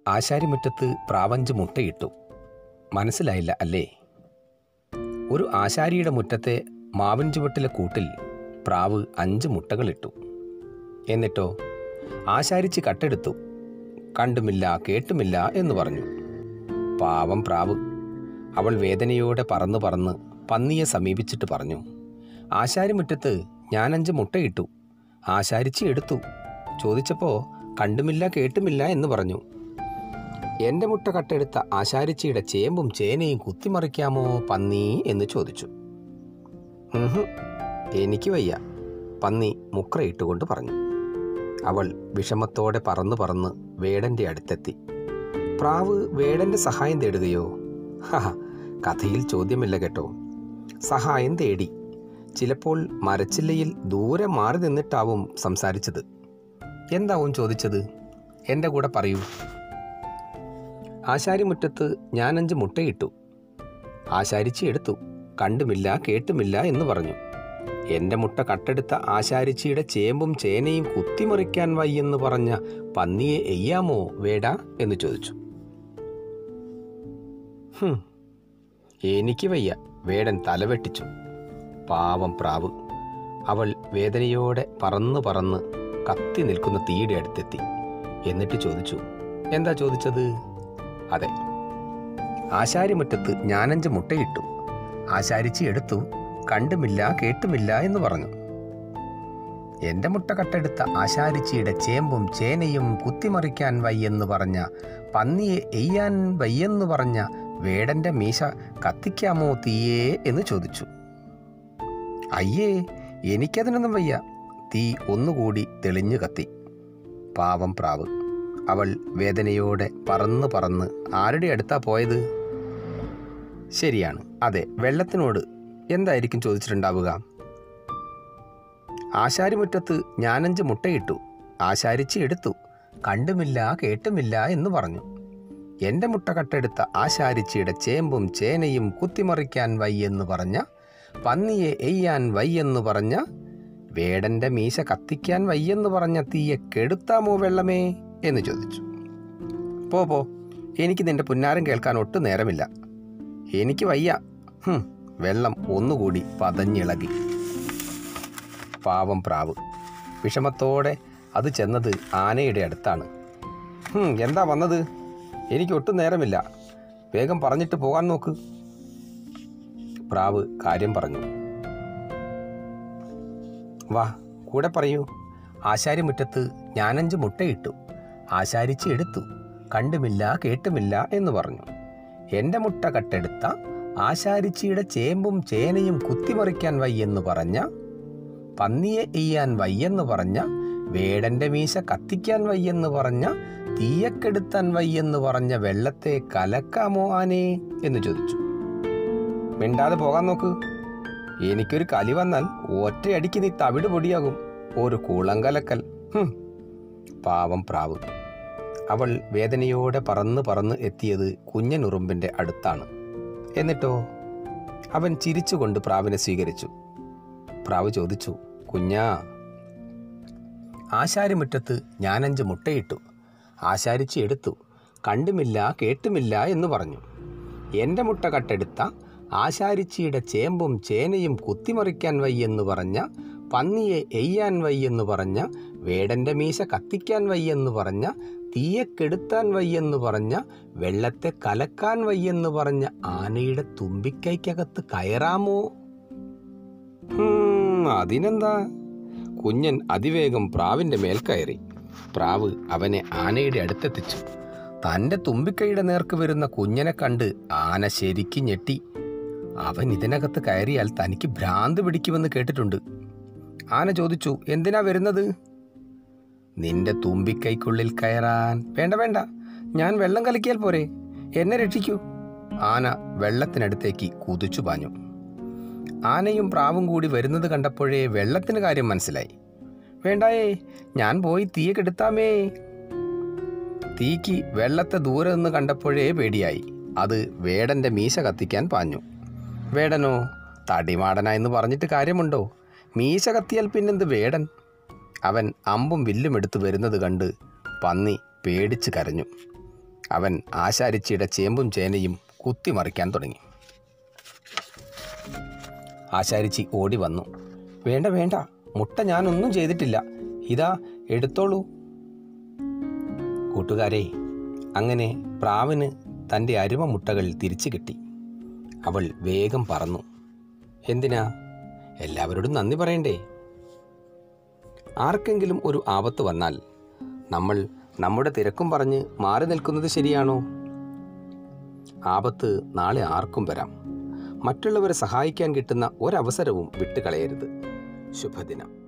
ആശാരിമുറ്റത്ത് പ്രാവഞ്ച് മുട്ടയിട്ടു മനസ്സിലായില്ല അല്ലേ ഒരു ആശാരിയുടെ മുറ്റത്തെ മാവിൻ ചുവട്ടിലെ കൂട്ടിൽ പ്രാവ് അഞ്ച് മുട്ടകളിട്ടു എന്നിട്ടോ ആശാരിച്ച് കട്ടെടുത്തു കണ്ടുമില്ല കേട്ടുമില്ല എന്ന് പറഞ്ഞു പാവം പ്രാവ് അവൾ വേദനയോടെ പറന്ന് പറന്ന് പന്നിയെ സമീപിച്ചിട്ട് പറഞ്ഞു ആശാരിമുറ്റത്ത് ഞാനഞ്ച് മുട്ടയിട്ടു ആശാരിച്ച് എടുത്തു ചോദിച്ചപ്പോൾ കണ്ടുമില്ല കേട്ടുമില്ല എന്ന് പറഞ്ഞു എൻ്റെ മുട്ട കട്ടെടുത്ത ആശാരിച്ചിയുടെ ചേമ്പും ചേനയും കുത്തിമറിക്കാമോ പന്നി എന്ന് ചോദിച്ചു ഉഹും, എനിക്ക് വയ്യ പന്നി മുക്രയിട്ടുകൊണ്ട് പറഞ്ഞു അവൾ വിഷമത്തോടെ പറന്നു പറന്ന് വേടൻ്റെ അടുത്തെത്തി പ്രാവ് വേടൻ്റെ സഹായം തേടുകയോ ഹഹ കഥയിൽ ചോദ്യമില്ല കേട്ടോ സഹായം തേടി ചിലപ്പോൾ മരച്ചില്ലയിൽ ദൂരെ മാറി നിന്നിട്ടാവും സംസാരിച്ചത് എന്താവും ചോദിച്ചത് എൻ്റെ കൂടെ പറയൂ ആശാരിമുറ്റത്ത് ഞാനഞ്ച് മുട്ടയിട്ടു ആശാരിച്ച് എടുത്തു കണ്ടുമില്ല കേട്ടുമില്ല എന്ന് പറഞ്ഞു എൻ്റെ മുട്ട കട്ടെടുത്ത ആശാരിച്ചിയുടെ ചേമ്പും ചേനയും കുത്തിമറിക്കാൻ വയ്യെന്ന് പറഞ്ഞ പന്നിയെ എയ്യാമോ വേടാ എന്ന് ചോദിച്ചു ഹും, എനിക്ക് വയ്യ വേടൻ തലവെട്ടിച്ചു പാവം പ്രാവ് അവൾ വേദനയോടെ പറന്നു പറന്ന് കത്തി നിൽക്കുന്ന തീയുടെ അടുത്തെത്തി എന്നിട്ട് ചോദിച്ചു എന്താ ചോദിച്ചത് അതെ ആശാരിമുറ്റത്ത് ഞാനഞ്ച് മുട്ടയിട്ടു ആശാരിച്ച് എടുത്തു കണ്ടുമില്ല കേട്ടുമില്ല എന്ന് പറഞ്ഞു എന്റെ മുട്ട കട്ടെടുത്ത ആശാരിച്ചിയുടെ ചേമ്പും ചേനയും കുത്തിമറിക്കാൻ വയ്യെന്ന് പറഞ്ഞ പന്നിയെ എയ്യാൻ വയ്യെന്ന് പറഞ്ഞ വേടന്റെ മീശ കത്തിക്കാമോ തീയേ എന്ന് ചോദിച്ചു അയ്യേ എനിക്കതിനൊന്നും വയ്യ തീ ഒന്നുകൂടി തെളിഞ്ഞു കത്തി പാവം പ്രാവ് അവൾ വേദനയോടെ പറന്ന് പറന്ന് ആരുടെ അടുത്താ പോയത് ശരിയാണ് അതെ വെള്ളത്തിനോട് എന്തായിരിക്കും ചോദിച്ചിട്ടുണ്ടാവുക ആശാരിമുറ്റത്ത് ഞാനഞ്ച് മുട്ടയിട്ടു ആശാരിച്ച് എടുത്തു കണ്ടുമില്ല കേട്ടുമില്ല എന്ന് പറഞ്ഞു എൻ്റെ മുട്ട കട്ടെടുത്ത ആശാരിച്ചിയുടെ ചേമ്പും ചേനയും കുത്തിമറിക്കാൻ വയ്യെന്ന് പറഞ്ഞ പന്നിയെ എയ്യാൻ വയ്യെന്ന് പറഞ്ഞ വേടൻ്റെ മീശ കത്തിക്കാൻ വയ്യെന്ന് പറഞ്ഞ തീയെ കെടുത്താമോ വെള്ളമേ എന്ന് ചോദിച്ചു പോ പോ എനിക്ക് നിന്റെ പുന്നാരം കേൾക്കാൻ ഒട്ടും നേരമില്ല എനിക്ക് വയ്യ ഹും, വെള്ളം ഒന്നുകൂടി പതഞ്ഞിളകി പാവം പ്രാവ് വിഷമത്തോടെ അത് ചെന്നത് ആനയുടെ അടുത്താണ് ഹും, എന്താ വന്നത് എനിക്ക് ഒട്ടും നേരമില്ല വേഗം പറഞ്ഞിട്ട് പോകാൻ നോക്ക് പ്രാവ് കാര്യം പറഞ്ഞു വാ കൂടെ പറയൂ ആശാരിമുറ്റത്ത് ഞാനഞ്ച് മുട്ടയിട്ടു ആശാരിച്ച് എടുത്തു കണ്ടുമില്ല കേട്ടുമില്ല എന്ന് പറഞ്ഞു എൻ്റെ മുട്ട കട്ടെടുത്ത ആശാരിച്ചിയുടെ ചേമ്പും ചേനയും കുത്തിമറിക്കാൻ വയ്യെന്ന് പറഞ്ഞ പന്നിയെ എയ്യാൻ വയ്യെന്ന് പറഞ്ഞ വേടന്റെ മീശ കത്തിക്കാൻ വയ്യെന്ന് പറഞ്ഞ തീയക്കെടുത്താൻ വയ്യെന്ന് പറഞ്ഞ വെള്ളത്തെ കലക്കാമോ ആനേ എന്ന് ചോദിച്ചു മിണ്ടാതെ പോകാൻ നോക്ക് എനിക്കൊരു കലി വന്നാൽ ഒറ്റയടിക്ക് നീ തവിട് പൊടിയാകും ഒരു കുളം കലക്കൽ ഹും. പാവം പ്രാവ് അവൾ വേദനയോടെ പറന്ന് പറന്ന് എത്തിയത് കുഞ്ഞനുറുമ്പിന്റെ അടുത്താണ് എന്നിട്ടോ അവൻ ചിരിച്ചുകൊണ്ട് പ്രാവിനെ സ്വീകരിച്ചു പ്രാവ് ചോദിച്ചു കുഞ്ഞാ ആശാരിമുറ്റത്ത് ഞാനഞ്ച് മുട്ടയിട്ടു ആശാരിച്ച് എടുത്തു കണ്ടുമില്ല കേട്ടുമില്ല എന്ന് പറഞ്ഞു എൻ്റെ മുട്ട കട്ടെടുത്ത ആശാരിച്ചിയുടെ ചേമ്പും ചേനയും കുത്തിമറിക്കാൻ വയ്യെന്ന് പറഞ്ഞ പന്നിയെ എയ്യാൻ വയ്യെന്ന് പറഞ്ഞ വേടൻ്റെ മീശ കത്തിക്കാൻ വയ്യെന്ന് പറഞ്ഞ തീയെ കെടുത്താൻ വയ്യെന്ന് പറഞ്ഞ വെള്ളത്തെ കലക്കാൻ വയ്യെന്ന് പറഞ്ഞ ആനയുടെ തുമ്പിക്കൈക്കകത്ത് കയറാമോ ഹും, അതിനെന്താ കുഞ്ഞൻ അതിവേഗം പ്രാവിൻ്റെ മേൽ കയറി പ്രാവ് അവനെ ആനയുടെ അടുത്തെത്തിച്ചു തൻ്റെ തുമ്പിക്കൈയുടെ നേർക്ക് വരുന്ന കുഞ്ഞനെ കണ്ട് ആന ശരിക്കും ഞെട്ടി അവൻ ഇതിനകത്ത് കയറിയാൽ തനിക്ക് ഭ്രാന്ത് പിടിക്കുമെന്ന് കേട്ടിട്ടുണ്ട് ആന ചോദിച്ചു എന്തിനാ വരുന്നത് നിന്റെ തുമ്പിക്കൈക്കുള്ളിൽ കയറാൻ വേണ്ട വേണ്ട ഞാൻ വെള്ളം കലക്കിയാൽ പോരെ എന്നെ രക്ഷിക്കൂ ആന വെള്ളത്തിനടുത്തേക്ക് കുതിച്ചു പാഞ്ഞു ആനയും പ്രാവും കൂടി വരുന്നത് കണ്ടപ്പോഴേ വെള്ളത്തിന് കാര്യം മനസ്സിലായി വേണ്ടായേ ഞാൻ പോയി തീയെ കെടുത്താമേ തീക്ക് വെള്ളത്തെ ദൂരെ നിന്ന് കണ്ടപ്പോഴേ പേടിയായി അത് വേടന്റെ മീശ കത്തിക്കാൻ പാഞ്ഞു വേടനോ തടിമാടന എന്ന് പറഞ്ഞിട്ട് കാര്യമുണ്ടോ മീശ കത്തിയാൽ പിന്നെന്ത് വേടൻ അവൻ അമ്പും വില്ലും എടുത്ത് വരുന്നത് കണ്ട് പന്നി പേടിച്ച് കരഞ്ഞു അവൻ ആശാരിച്ചിയുടെ ചേമ്പും ചേനയും കുത്തിമറിക്കാൻ തുടങ്ങി ആശാരിച്ചി ഓടി വന്നു വേണ്ട വേണ്ട മുട്ട ഞാനൊന്നും ചെയ്തിട്ടില്ല ഇതാ എടുത്തോളൂ കൂട്ടുകാരെ അങ്ങനെ പ്രാവിന് തൻ്റെ അരുമ മുട്ടകൾ തിരിച്ചു കിട്ടി അവൾ വേഗം പറന്നു എന്തിനാ എല്ലാവരോടും നന്ദി പറയണ്ടേ ആർക്കെങ്കിലും ഒരു ആപത്ത് വന്നാൽ നമ്മൾ നമ്മുടെ തിരക്കും പറഞ്ഞ് മാറി നിൽക്കുന്നത് ശരിയാണോ ആപത്ത് നാളെ ആർക്കും വരാം മറ്റുള്ളവരെ സഹായിക്കാൻ കിട്ടുന്ന ഒരവസരവും വിട്ടുകളയരുത് ശുഭദിനം